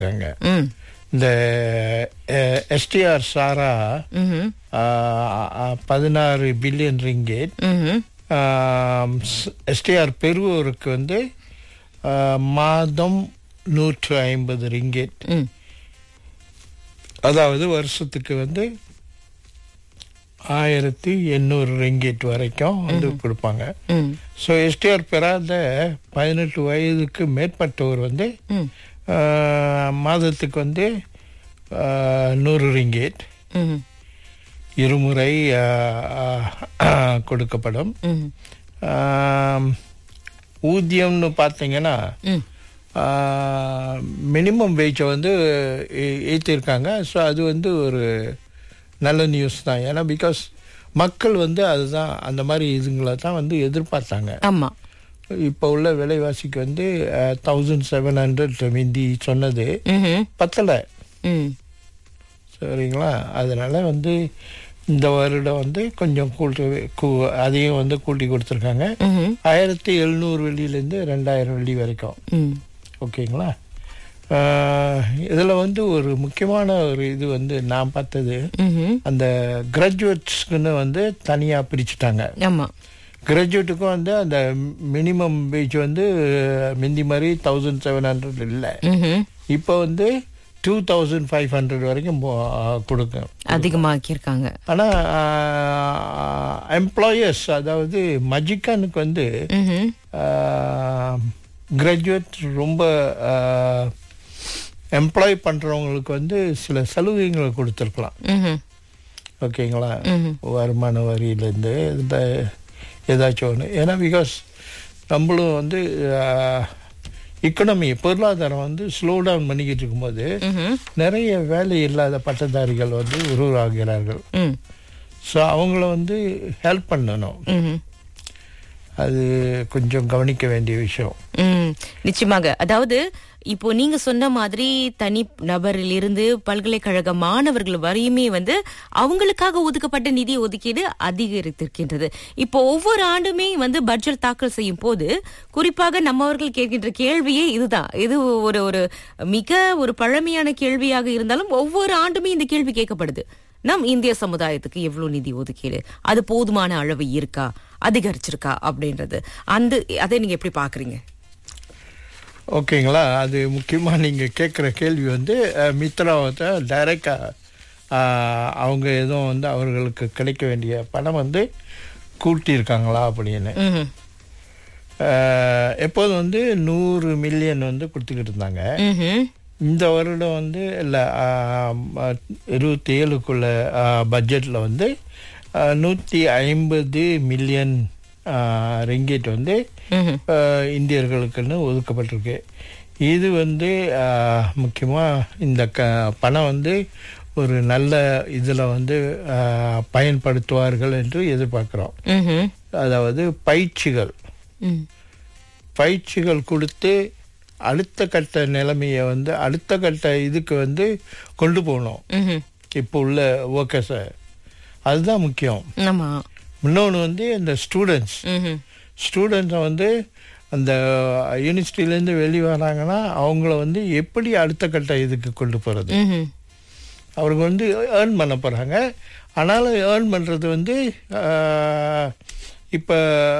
இருக்காங்க ம் இந்த எஸ்டிஆர் சாரா ம்ஹும். பதினாறு பில்லியன் ரிங்கேட் ம்ஹும். எஸ்டிஆர் பெருவூருக்கு வந்து ஆ, மாதம் நூற்று ஐம்பது ரிங்கேட் ம் அதாவது வருஷத்துக்கு வந்து ஆயிரத்தி எண்ணூறு ரிங்கேட் வரைக்கும் வந்து கொடுப்பாங்க ம் ஸோ எஸ்டிஆர் பெறாத பதினெட்டு வயதுக்கு மேற்பட்டவர் வந்து ம் ஆ, மாதத்துக்கு வந்து ஆ, நூறு ரிங்கேட் ம் இருமுறை ஆ, ஆ, கொடுக்கப்படும் ம் ஆம், ஊதியம்னு பார்த்தீங்கன்னா ம் மினிமம் வேஜை வந்து ஏ- ஏற்றிருக்காங்க ஸோ அது வந்து ஒரு நல்ல நியூஸ் தான் ஏன்னா பிகாஸ் மக்கள் வந்து அதுதான் அந்த மாதிரி இதுங்களை தான் வந்து எதிர்பார்த்தாங்க ஆமா இப்போ உள்ள விலைவாசிக்கு வந்து தௌசண்ட் செவன் ஹண்ட்ரட் மிந்தி சொன்னது ம்ஹும். பத்தலை ம் சரிங்களா அதனால வந்து இந்த வருடம் வந்து கொஞ்சம் கூட்டு கூ- அதையும் வந்து கூட்டி கொடுத்துருக்காங்க ம்ஹும். ஆயிரத்தி எழுநூறு வெள்ளியிலேருந்து ரெண்டாயிரம் வெள்ளி வரைக்கும் ம் ஓகேங்களா இதில் வந்து ஒரு முக்கியமான ஒரு இது வந்து நான் பார்த்தது ம்ஹும். அந்த கிராஜுவேட்ஸ்க்குன்னு வந்து தனியாக பிரிச்சுட்டாங்க ஆமா கிராஜுவேட்டுக்கும் வந்து அந்த மினிமம் வேஜ் வந்து மிந்தி மாதிரி தௌசண்ட் செவன் ஹண்ட்ரட் இல்லை ம்ஹும். இப்போ வந்து டூ தௌசண்ட் ஃபைவ் ஹண்ட்ரட் வரைக்கும் போ- கொடுக்கும் அதிகமாக்கியிருக்காங்க ஆனால் எம்ப்ளாயர்ஸ் அதாவது மஜிகானுக்கு வந்து ம்ஹும். கிராஜுவேட் ரொம்ப எம்ப்ளாய் பண்ணுறவங்களுக்கு வந்து சில சலுகைகளை கொடுத்துருக்கலாம் ம்ஹும். ஓகேங்களா ம்ஹும். வருமான வரியிலேருந்து இந்த ஏதாச்சும் ஒன்று ஏன்னா பிகாஸ் நம்மளும் வந்து இக்கனமி பொருளாதாரம் வந்து ஸ்லோ டவுன் பண்ணிக்கிட்டு இருக்கும்போது ம்ஹும். நிறைய வேலை இல்லாத பட்டதாரிகள் வந்து உருவாகிறார்கள் ம். ஸோ அவங்கள வந்து ஹெல்ப் பண்ணணும் ம்ஹும். அது கொஞ்சம் கவனிக்க வேண்டிய விஷயம் ம், நிச்சயமாக அதாவது இப்போ நீங்க சொன்ன மாதிரி தனி நபரில் இருந்து பல்கலைக்கழக மாணவர்கள் வரையுமே வந்து அவங்களுக்காக ஒதுக்கப்பட்ட நிதி ஒதுக்கீடு அதிகரித்திருக்கின்றது இப்போ ஒவ்வொரு ஆண்டுமே வந்து பட்ஜெட் தாக்கல் செய்யும் போது குறிப்பாக நம்மவர்கள் கேட்கின்ற கேள்வியே இதுதான் இது ஒரு ஒரு மிக ஒரு பழமையான கேள்வியாக இருந்தாலும் ஒவ்வொரு ஆண்டுமே இந்த கேள்வி கேட்கப்படுது நம் இந்திய சமுதாயத்துக்கு எவ்வளவு நிதி ஒதுக்கீடு அது போதுமான அளவு இருக்கா அதிகரிச்சிருக்கா அப்படின்றது அந்த அதை நீங்க எப்படி பாக்குறீங்க ஓகேங்களா அது முக்கியமாக நீங்கள் கேட்குற கேள்வி வந்து அஹ், மித்ராவத்தை டைரெக்டாக அவங்க எதுவும் வந்து அவர்களுக்கு கிடைக்க வேண்டிய பணம் வந்து கூட்டியிருக்காங்களா அப்படின்னு ம்ஹும். அஹ், எப்போதும் வந்து நூறு மில்லியன் வந்து கொடுத்துக்கிட்டு இருந்தாங்க ம்ஹும். இந்த வருடம் வந்து இல்லை இருபத்தி ஏழுக்குள்ள பட்ஜெட்டில் வந்து நூற்றி ஐம்பது மில்லியன் ரிங்கெட் வந்து ம்ஹும். ஆஹ் இந்தியர்களுக்குன்னு ஒதுக்கப்பட்டிருக்கு இது வந்து முக்கியமாக இந்த க பணம் வந்து ஒரு நல்ல இதில் வந்து ஆஹ் பயன்படுத்துவார்கள் என்று எதிர்பார்க்குறோம் ம்ஹும். அதாவது பயிற்சிகள் ம். பயிற்சிகள் கொடுத்து அடுத்த கட்ட நிலைமையை வந்து அடுத்த கட்ட இதுக்கு வந்து கொண்டு போகணும் ம்ஹும். இப்போ உள்ள ஒர்க்கர்ஸை அதுதான் முக்கியம் ஆமா இன்னொன்று வந்து இந்த ஸ்டூடெண்ட்ஸ் ம்ஹும். ஸ்டூடெண்ட்ஸை வந்து அந்த யூனிவர்சிட்டிலேருந்து வெளியே வராங்கன்னா அவங்கள வந்து எப்படி அடுத்த கட்ட இதுக்கு கொண்டு போகிறது ம்ஹும். அவருக்கு வந்து ஏர்ன் பண்ண போகிறாங்க ஆனாலும் ஏர்ன் பண்ணுறது வந்து இப்போ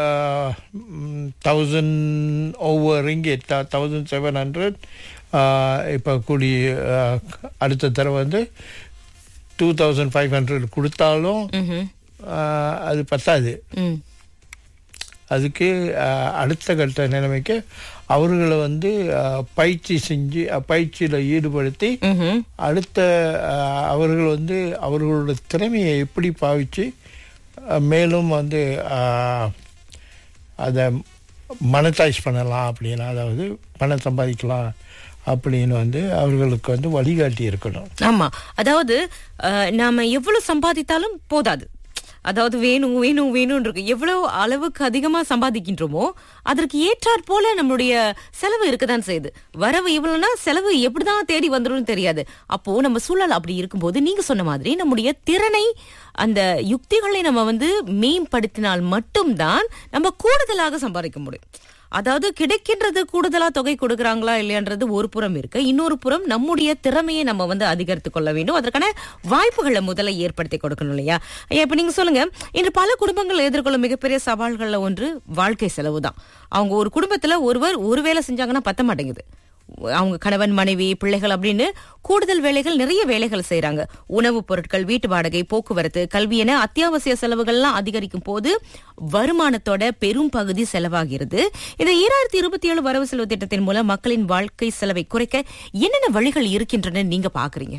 தௌசண்ட் ஓவர் இங்கே தௌசண்ட் செவன் ஹண்ட்ரட் இப்போ கூடி ஆஹ், அடுத்த தடவை வந்து டூ தௌசண்ட் ஃபைவ் ஹண்ட்ரட் கொடுத்தாலும் ம்ஹும். ஆஹ், அது பத்தாது ம். அதுக்கு ஆஹ், அடுத்த கட்ட நிலைமைக்கு அவர்களை வந்து ஆஹ், பயிற்சி செஞ்சு அஹ், பயிற்சியில் ஈடுபடுத்தி ம்ஹும். அடுத்த ஆஹ், அவர்கள் வந்து அவர்களோட திறமையை எப்படி பாவிச்சு ஆஹ், மேலும் வந்து ஆஹ், அதை மனத்தைஸ் பண்ணலாம் அப்படின்னு அதாவது பணம் சம்பாதிக்கலாம் அப்படின்னு வந்து அவர்களுக்கு வந்து வழிகாட்டி இருக்கணும் ஆமா அதாவது அஹ், நாம எவ்வளவு சம்பாதித்தாலும் போதாது அதாவது வேணும் வேணும் வேணும் இருக்கு எவ்வளவு அளவுக்கு அதிகமா சம்பாதிக்கின்றோமோ அதற்கு ஏற்றாற் போல நம்மளுடைய செலவு இருக்கதான் செய்யுது வரவு இவ்வளவுனா செலவு எப்படிதான் தேடி வந்துடும் தெரியாது அப்போ நம்ம சூழல் அப்படி இருக்கும்போது நீங்க சொன்ன மாதிரி நம்முடைய திறனை அந்த யுக்திகளை நம்ம வந்து மேம்படுத்தினால் மட்டும்தான் நம்ம கூடுதலாக சம்பாதிக்க முடியும் அதாவது கிடைக்கின்றது கூடுதலா தொகை கொடுக்கறாங்களா இல்லையான்றது ஒரு புறம் இருக்கு இன்னொரு புறம் நம்முடைய திறமையை நம்ம வந்து அதிகரித்துக் கொள்ள வேண்டும் அதற்கான வாய்ப்புகளை முதல்ல ஏற்படுத்தி கொடுக்கணும் இல்லையா ஐயா, இப்ப நீங்க சொல்லுங்க இன்று பல குடும்பங்கள் எதிர்கொள்ளும் மிகப்பெரிய சவால்கள்ல ஒன்று வாழ்க்கை செலவு தான் அவங்க ஒரு குடும்பத்துல ஒருவர் ஒரு வேலை செஞ்சாங்கன்னா பத்த மாட்டேங்குது அவங்க கணவன் மனைவி பிள்ளைகள் அப்படின்னு கூடுதல் வேலைகள் நிறைய வேலைகள் செய்றாங்க உணவுப் பொருட்கள் வீட்டு வாடகை போக்குவரத்து கல்வி என அத்தியாவசிய செலவுகள்லாம் அதிகரிக்கும் போது வருமானத்தோட பெரும் பகுதி செலவாகிறது இந்த ஈராயிரத்தி இருபத்தி ஏழு வரவு செலவு திட்டத்தின் மூலம் மக்களின் வாழ்க்கை செலவை குறைக்க என்னென்ன வழிகள் இருக்கின்றன நீங்க பாக்குறீங்க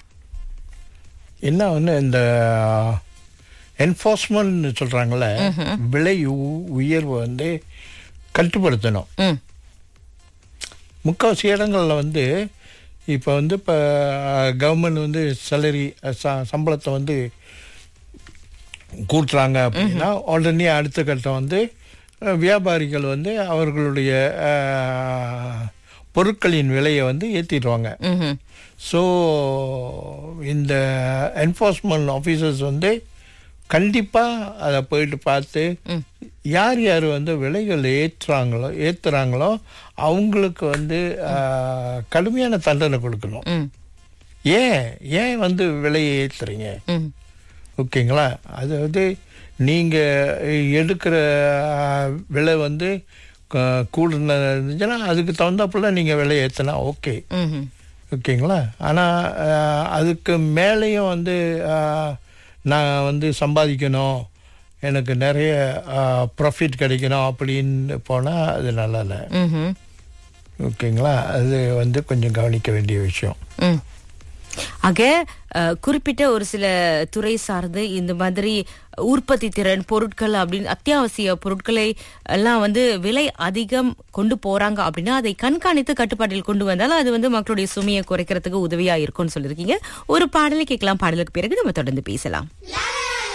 என்ன வந்து இந்த என்ஃபோர்ஸ்மெண்ட் சொல்றாங்கல்ல விலை உ- உயர்வு வந்து கட்டுப்படுத்தணும் ம் முக்கால்வாசி இடங்கள்ல வந்து இப்போ வந்து இப்போ கவர்மெண்ட் வந்து சேலரி சம்பளத்தை வந்து கூட்டுறாங்க அப்படின்னா உடனே அடுத்த கட்டம் வந்து அஹ், வியாபாரிகள் வந்து அவர்களுடைய அஹ், பொருட்களின் விலையை வந்து ஏற்றிடுவாங்க ம்ஹும். ஸோ இந்த என்ஃபோர்ஸ்மெண்ட் ஆஃபீஸர்ஸ் வந்து கண்டிப்பாக அதை போயிட்டு பார்த்து ம். யார் யார் வந்து விலைகள் ஏற்றுறாங்களோ ஏற்றுறாங்களோ அவங்களுக்கு வந்து ஆஹ், கடுமையான தண்டனை கொடுக்கணும் ம் ஏன் ஏன் வந்து விலையை ஏற்றுறீங்க ம் ஓகேங்களா அது வந்து நீங்கள் எடுக்கிற ஆஹ், விலை வந்து க- கூடுன இருந்துச்சுன்னா அதுக்கு தகுந்தாப்புல நீங்கள் விலை ஏற்றினா ஓகே ம்ஹும். ஓகேங்களா ஆனால் அதுக்கு மேலேயும் வந்து ஆஹ், நான் வந்து சம்பாதிக்கணும் எனக்கு நிறைய ப்ராஃபிட் கிடைக்கணும் அப்படின்னு போனால் அது நல்லா இல்லை ம்ஹும். ஓகேங்களா அது வந்து கொஞ்சம் கவனிக்க வேண்டிய விஷயம் ம். ஆக அஹ், குறிப்பிட்ட ஒரு சில துறை சார்ந்து இந்த மாதிரி உற்பத்தி திறன் பொருட்கள் அப்படின்னு அத்தியாவசிய பொருட்களை எல்லாம் வந்து விலை அதிகம் கொண்டு போறாங்க அப்படின்னா அதை கண்காணித்து கட்டுப்பாட்டில் கொண்டு வந்தால் அது வந்து மக்களுடைய சுமையை குறைக்கிறதுக்கு உதவியா இருக்கும்னு சொல்லியிருக்கீங்க ஒரு பாடலை கேட்கலாம் பாடலுக்கு பிறகு நம்ம தொடர்ந்து பேசலாம் La